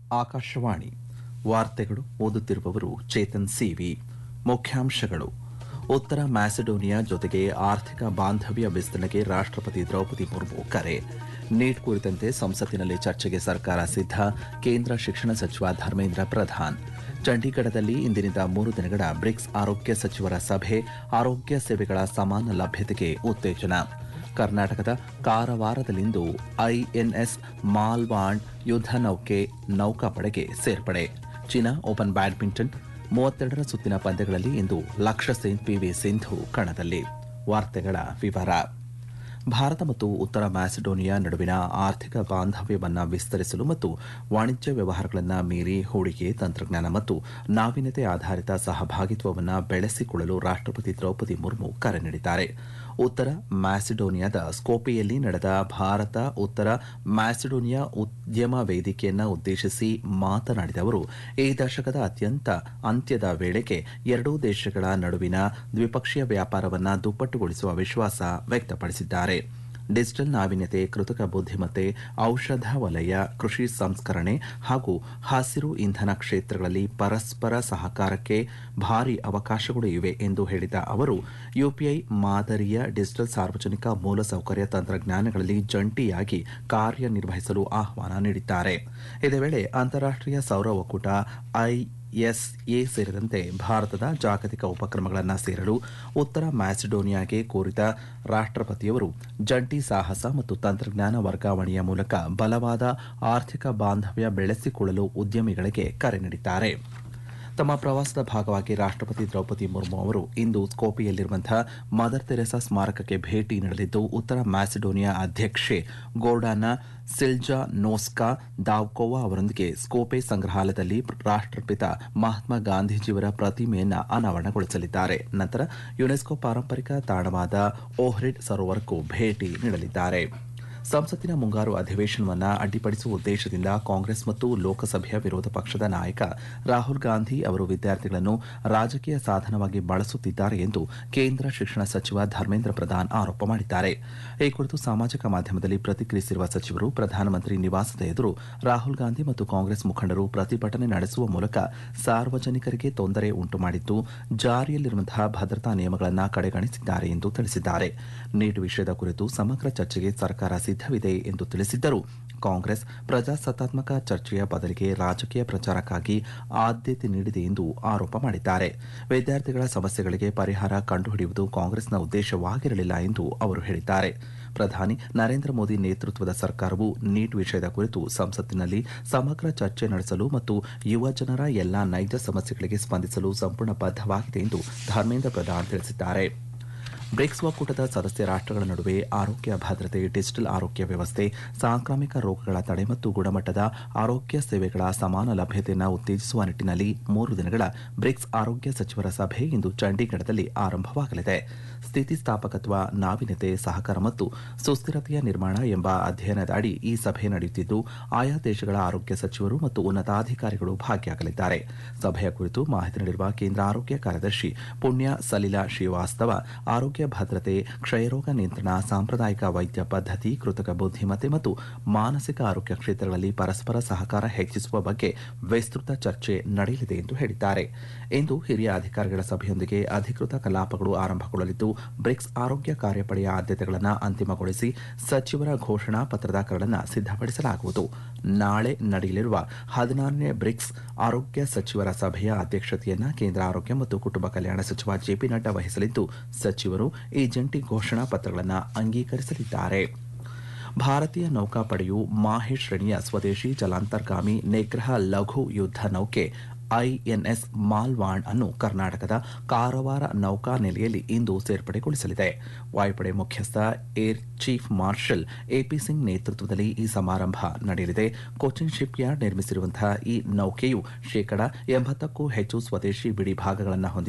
ಆಕಾಶವಾಣಿ ವಾರ್ತೆಗಳು ಓದುತ್ತಿರುವವರು ಚೇತನ್ ಸಿವಿ ಮುಖ್ಯಾಂಶಗಳು ಉತ್ತರ ಮ್ಯಾಸಿಡೋನಿಯಾ ಜೊತೆಗೆ ಆರ್ಥಿಕ ಬಾಂಧವ್ಯ ವಿಸ್ತರಣೆಗೆ ರಾಷ್ಟ್ರಪತಿ ದ್ರೌಪದಿ ಮುರ್ಮು ಕರೆ ನೀಟ್ ಕುರಿತಂತೆ ಸಂಸತ್ತಿನಲ್ಲಿ ಚರ್ಚೆಗೆ ಸರ್ಕಾರ ಸಿದ್ಧ ಕೇಂದ್ರ ಶಿಕ್ಷಣ ಸಚಿವ ಧರ್ಮೇಂದ್ರ ಪ್ರಧಾನ್ ಚಂಡೀಗಢದಲ್ಲಿ ಇಂದಿನಿಂದ ಮೂರು ದಿನಗಳ ಬ್ರಿಕ್ಸ್ ಆರೋಗ್ಯ ಸಚಿವರ ಸಭೆ ಆರೋಗ್ಯ ಸೇವೆಗಳ ಸಮಾನ ಲಭ್ಯತೆಗೆ ಉತ್ತೇಜನ ಕರ್ನಾಟಕದ ಕಾರವಾರದಲ್ಲಿಂದು ಐಎನ್ಎಸ್ ಮಾಲ್ವಾಂಡ್ ಯುದ್ಧ ನೌಕೆ ನೌಕಾಪಡೆಗೆ ಸೇರ್ಪಡೆ ಚೀನಾ ಓಪನ್ ಬ್ಯಾಡ್ಮಿಂಟನ್ ಮೂವತ್ತೆರಡರ ಸುತ್ತಿನ ಪಂದ್ಯಗಳಲ್ಲಿ ಇಂದು ಲಕ್ಷ್ಯ ಸೇನ್ ಪಿವಿ ಸಿಂಧು ಕಣದಲ್ಲಿ ವಾರ್ತೆಗಳ ವಿವರ ಭಾರತ ಮತ್ತು ಉತ್ತರ ಮ್ಯಾಸಿಡೋನಿಯಾ ನಡುವಿನ ಆರ್ಥಿಕ ಬಾಂಧವ್ಯವನ್ನು ವಿಸ್ತರಿಸಲು ಮತ್ತು ವಾಣಿಜ್ಯ ವ್ಯವಹಾರಗಳನ್ನು ಮೀರಿ ಹೂಡಿಕೆ ತಂತ್ರಜ್ಞಾನ ಮತ್ತು ನಾವೀನ್ಯತೆ ಆಧಾರಿತ ಸಹಭಾಗಿತ್ವವನ್ನು ಬೆಳೆಸಿಕೊಳ್ಳಲು ರಾಷ್ಟ್ರಪತಿ ದ್ರೌಪದಿ ಮುರ್ಮು ಕರೆ ನೀಡಿದ್ದಾರೆ ಉತ್ತರ ಮ್ಯಾಸಿಡೋನಿಯಾದ ಸ್ಕೋಪಿಯಲ್ಲಿ ನಡೆದ ಭಾರತ ಉತ್ತರ ಮ್ಯಾಸಿಡೋನಿಯಾ ಉದ್ಯಮ ವೇದಿಕೆಯನ್ನು ಉದ್ದೇಶಿಸಿ ಮಾತನಾಡಿದ ಅವರು ಈ ದಶಕದ ಅತ್ಯಂತ ಅಂತ್ಯದ ವೇಳೆಗೆ ಎರಡೂ ದೇಶಗಳ ನಡುವಿನ ದ್ವಿಪಕ್ಷೀಯ ವ್ಯಾಪಾರವನ್ನು ದುಪ್ಪಟ್ಟುಗೊಳಿಸುವ ವಿಶ್ವಾಸ ವ್ಯಕ್ತಪಡಿಸಿದ್ದಾರೆ ಡಿಜಿಟಲ್ ನಾವೀನ್ಯತೆ ಕೃತಕ ಬುದ್ಧಿಮತ್ತೆ ಔಷಧ ವಲಯ ಕೃಷಿ ಸಂಸ್ಕರಣೆ ಹಾಗೂ ಹಸಿರು ಇಂಧನ ಕ್ಷೇತ್ರಗಳಲ್ಲಿ ಪರಸ್ಪರ ಸಹಕಾರಕ್ಕೆ ಭಾರಿ ಅವಕಾಶಗಳು ಇವೆ ಎಂದು ಹೇಳಿದ ಅವರು ಯುಪಿಐ ಮಾದರಿಯ ಡಿಜಿಟಲ್ ಸಾರ್ವಜನಿಕ ಮೂಲಸೌಕರ್ಯ ತಂತ್ರಜ್ಞಾನಗಳಲ್ಲಿ ಜಂಟಿಯಾಗಿ ಕಾರ್ಯನಿರ್ವಹಿಸಲು ಆಹ್ವಾನ ನೀಡಿದ್ದಾರೆ ಇದೇ ವೇಳೆ ಅಂತಾರಾಷ್ಟೀಯ ಸೌರ ಒಕ್ಕೂಟ ಐ ಎಸ್ಎ ಸೇರಿದಂತೆ ಭಾರತದ ಜಾಗತಿಕ ಉಪಕ್ರಮಗಳನ್ನು ಸೇರಲು ಉತ್ತರ ಮ್ಯಾಸಿಡೋನಿಯಾಗೆ ಕೋರಿದ ರಾಷ್ಟ್ರಪತಿಯವರು ಜಂಟಿ ಸಾಹಸ ಮತ್ತು ತಂತ್ರಜ್ಞಾನ ವರ್ಗಾವಣೆಯ ಮೂಲಕ ಬಲವಾದ ಆರ್ಥಿಕ ಬಾಂಧವ್ಯ ಬೆಳೆಸಿಕೊಳ್ಳಲು ಉದ್ಯಮಿಗಳಿಗೆ ಕರೆ ನೀಡಿದ್ದಾರೆ ತಮ್ಮ ಪ್ರವಾಸದ ಭಾಗವಾಗಿ ರಾಷ್ಟ್ರಪತಿ ದ್ರೌಪದಿ ಮುರ್ಮು ಅವರು ಇಂದು ಸ್ಕೋಪಿಯಲ್ಲಿರುವಂತಹ ಮದರ್ ತೆರೆಸಾ ಸ್ಮಾರಕಕ್ಕೆ ಭೇಟಿ ನೀಡಲಿದ್ದು ಉತ್ತರ ಮ್ಯಾಸಿಡೋನಿಯಾ ಅಧ್ಯಕ್ಷೆ ಗೋರ್ಡಾನ ಸಿಲ್ಜಾ ನೋಸ್ಕಾ ದಾವ್ಕೋವಾ ಅವರೊಂದಿಗೆ ಸ್ಕೋಪೆ ಸಂಗ್ರಹಾಲಯದಲ್ಲಿ ರಾಷ್ಟ್ರಪಿತ ಮಹಾತ್ಮ ಗಾಂಧೀಜಿಯವರ ಪ್ರತಿಮೆಯನ್ನು ಅನಾವರಣಗೊಳಿಸಲಿದ್ದಾರೆ ನಂತರ ಯುನೆಸ್ಕೋ ಪಾರಂಪರಿಕ ತಾಣವಾದ ಓಹ್ರಿಡ್ ಸರೋವರಕ್ಕೂ ಭೇಟಿ ನೀಡಲಿದ್ದಾರೆ ಸಂಸತ್ತಿನ ಮುಂಗಾರು ಅಧಿವೇಶನವನ್ನು ಅಡ್ಡಿಪಡಿಸುವ ಉದ್ದೇಶದಿಂದ ಕಾಂಗ್ರೆಸ್ ಮತ್ತು ಲೋಕಸಭೆಯ ವಿರೋಧ ಪಕ್ಷದ ನಾಯಕ ರಾಹುಲ್ ಗಾಂಧಿ ಅವರು ವಿದ್ಯಾರ್ಥಿಗಳನ್ನು ರಾಜಕೀಯ ಸಾಧನವಾಗಿ ಬಳಸುತ್ತಿದ್ದಾರೆ ಎಂದು ಕೇಂದ್ರ ಶಿಕ್ಷಣ ಸಚಿವ ಧರ್ಮೇಂದ್ರ ಪ್ರಧಾನ್ ಆರೋಪ ಮಾಡಿದ್ದಾರೆ ಈ ಕುರಿತು ಸಾಮಾಜಿಕ ಮಾಧ್ಯಮದಲ್ಲಿ ಪ್ರತಿಕ್ರಿಯಿಸಿರುವ ಸಚಿವರು ಪ್ರಧಾನಮಂತ್ರಿ ನಿವಾಸದ ಎದುರು ರಾಹುಲ್ ಗಾಂಧಿ ಮತ್ತು ಕಾಂಗ್ರೆಸ್ ಮುಖಂಡರು ಪ್ರತಿಭಟನೆ ನಡೆಸುವ ಮೂಲಕ ಸಾರ್ವಜನಿಕರಿಗೆ ತೊಂದರೆ ಉಂಟು ಮಾಡಿದ್ದು ಜಾರಿಯಲ್ಲಿರುವಂತಹ ಭದ್ರತಾ ನಿಯಮಗಳನ್ನು ಕಡೆಗಣಿಸಿದ್ದಾರೆ ಎಂದು ತಿಳಿಸಿದ್ದಾರೆ ನೀಟ್ ವಿಷಯದ ಕುರಿತು ಸಮಗ್ರ ಚರ್ಚೆಗೆ ಸರ್ಕಾರ ಸಿದ್ಧವಿದೆ ಎಂದು ತಿಳಿಸಿದ್ದರು ಕಾಂಗ್ರೆಸ್ ಪ್ರಜಾಸತ್ತಾತ್ಮಕ ಚರ್ಚೆಯ ಬದಲಿಗೆ ರಾಜಕೀಯ ಪ್ರಚಾರಕ್ಕಾಗಿ ಆದ್ಯತೆ ನೀಡಿದೆ ಎಂದು ಆರೋಪ ಮಾಡಿದ್ದಾರೆ ವಿದ್ಯಾರ್ಥಿಗಳ ಸಮಸ್ಯೆಗಳಿಗೆ ಪರಿಹಾರ ಕಂಡುಹಿಡಿಯುವುದು ಕಾಂಗ್ರೆಸ್ನ ಉದ್ದೇಶವಾಗಿರಲಿಲ್ಲ ಎಂದು ಅವರು ಹೇಳಿದ್ದಾರೆ ಪ್ರಧಾನಿ ನರೇಂದ್ರ ಮೋದಿ ನೇತೃತ್ವದ ಸರ್ಕಾರವು ನೀಟ್ ವಿಷಯದ ಕುರಿತು ಸಂಸತ್ತಿನಲ್ಲಿ ಸಮಗ್ರ ಚರ್ಚೆ ನಡೆಸಲು ಮತ್ತು ಯುವ ಜನರ ಎಲ್ಲಾ ನೈಜ ಸಮಸ್ಯೆಗಳಿಗೆ ಸ್ಪಂದಿಸಲು ಸಂಪೂರ್ಣ ಬದ್ಧವಾಗಿದೆ ಎಂದು ಧರ್ಮೇಂದ್ರ ಪ್ರಧಾನ್ ತಿಳಿಸಿದ್ದಾರೆ ಬ್ರಿಕ್ಸ್ ಒಕ್ಕೂಟದ ಸದಸ್ಯ ರಾಷ್ಟ್ರಗಳ ನಡುವೆ ಆರೋಗ್ಯ ಭದ್ರತೆ ಡಿಜಿಟಲ್ ಆರೋಗ್ಯ ವ್ಯವಸ್ಥೆ ಸಾಂಕ್ರಾಮಿಕ ರೋಗಗಳ ತಡೆ ಮತ್ತು ಗುಣಮಟ್ಟದ ಆರೋಗ್ಯ ಸೇವೆಗಳ ಸಮಾನ ಲಭ್ಯತೆಯನ್ನು ಉತ್ತೇಜಿಸುವ ನಿಟ್ಟಿನಲ್ಲಿ ಮೂರು ದಿನಗಳ ಬ್ರಿಕ್ಸ್ ಆರೋಗ್ಯ ಸಚಿವರ ಸಭೆ ಇಂದು ಚಂಡೀಗಢದಲ್ಲಿ ಆರಂಭವಾಗಲಿದೆ ಸ್ಥಿತಿಸ್ಥಾಪಕತ್ವ ನಾವೀನ್ಯತೆ ಸಹಕಾರ ಮತ್ತು ಸುಸ್ಥಿರತೆಯ ನಿರ್ಮಾಣ ಎಂಬ ಅಧ್ಯಯನದ ಅಡಿ ಈ ಸಭೆ ನಡೆಯುತ್ತಿದ್ದು ಆಯಾ ದೇಶಗಳ ಆರೋಗ್ಯ ಸಚಿವರು ಮತ್ತು ಉನ್ನತಾಧಿಕಾರಿಗಳು ಭಾಗಿಯಾಗಲಿದ್ದಾರೆ ಸಭೆಯ ಕುರಿತು ಮಾಹಿತಿ ನೀಡಿರುವ ಕೇಂದ್ರ ಆರೋಗ್ಯ ಕಾರ್ಯದರ್ಶಿ ಪುಣ್ಯ ಸಲಿಲಾ ಶ್ರೀವಾಸ್ತವ ಆರೋಗ್ಯ ಭದ್ರತೆ ಕ್ಷಯರೋಗ ನಿಯಂತ್ರಣ ಸಾಂಪ್ರದಾಯಿಕ ವೈದ್ಯ ಪದ್ಧತಿ ಕೃತಕ ಬುದ್ಧಿಮತ್ತೆ ಮತ್ತು ಮಾನಸಿಕ ಆರೋಗ್ಯ ಕ್ಷೇತ್ರಗಳಲ್ಲಿ ಪರಸ್ಪರ ಸಹಕಾರ ಹೆಚ್ಚಿಸುವ ಬಗ್ಗೆ ವಿಸ್ತೃತ ಚರ್ಚೆ ನಡೆಯಲಿದೆ ಎಂದು ಹೇಳಿದ್ದಾರೆ ಇಂದು ಹಿರಿಯ ಅಧಿಕಾರಿಗಳ ಸಭೆಯೊಂದಿಗೆ ಅಧಿಕೃತ ಕಲಾಪಗಳು ಆರಂಭಗೊಳ್ಳಲಿದ್ದು ಬ್ರಿಕ್ಸ್ ಆರೋಗ್ಯ ಕಾರ್ಯಪಡೆಯ ಆದ್ಯತೆಗಳನ್ನು ಅಂತಿಮಗೊಳಿಸಿ ಸಚಿವರ ಘೋಷಣಾ ಪತ್ರದ ಕರಡನ್ನು ಸಿದ್ಧಪಡಿಸಲಾಗುವುದು ನಾಳೆ ನಡೆಯಲಿರುವ ಹದಿನಾರನೇ ಬ್ರಿಕ್ಸ್ ಆರೋಗ್ಯ ಸಚಿವರ ಸಭೆಯ ಅಧ್ಯಕ್ಷತೆಯನ್ನು ಕೇಂದ್ರ ಆರೋಗ್ಯ ಮತ್ತು ಕುಟುಂಬ ಕಲ್ಯಾಣ ಸಚಿವ ಜೆಪಿ ನಡ್ಡಾ ವಹಿಸಲಿದ್ದು ಸಚಿವರು ಈ ಜಂಟಿ ಘೋಷಣಾ ಪತ್ರಗಳನ್ನು ಅಂಗೀಕರಿಸಲಿದ್ದಾರೆ ಭಾರತೀಯ ನೌಕಾಪಡೆಯು ಮಾಹೆ ಶ್ರೇಣಿಯ ಸ್ವದೇಶಿ ಜಲಾಂತರ್ಗಾಮಿ ನಿಗ್ರಹ ಲಘು ಯುದ್ಧ ನೌಕೆ ಐಎನ್ಎಸ್ ಮಾಲ್ವಾಂಡ್ ಅನ್ನು ಕರ್ನಾಟಕದ ಕಾರವಾರ ನೌಕಾ ನೆಲೆಯಲ್ಲಿ ಇಂದು ಸೇರ್ಪಡೆಗೊಳಿಸಲಿದೆ ವಾಯುಪಡೆ ಮುಖ್ಯಸ್ಥ air chief marshal AP Singh ನೇತೃತ್ವದಲ್ಲಿ ಈ ಸಮಾರಂಭ ನಡೆಯಲಿದೆ ಕೊಚ್ಚಿನ್ ಶಿಪ್ ಯಾರ್ಡ್ ನಿರ್ಮಿಸಿರುವಂತಹ ಈ ನೌಕೆಯು ಶೇಕಡ ಎಂಬತ್ತಕ್ಕೂ ಹೆಚ್ಚು ಸ್ವದೇಶಿ ಬಿಡಿ ಭಾಗಗಳನ್ನು ಹೊಂದಿದೆ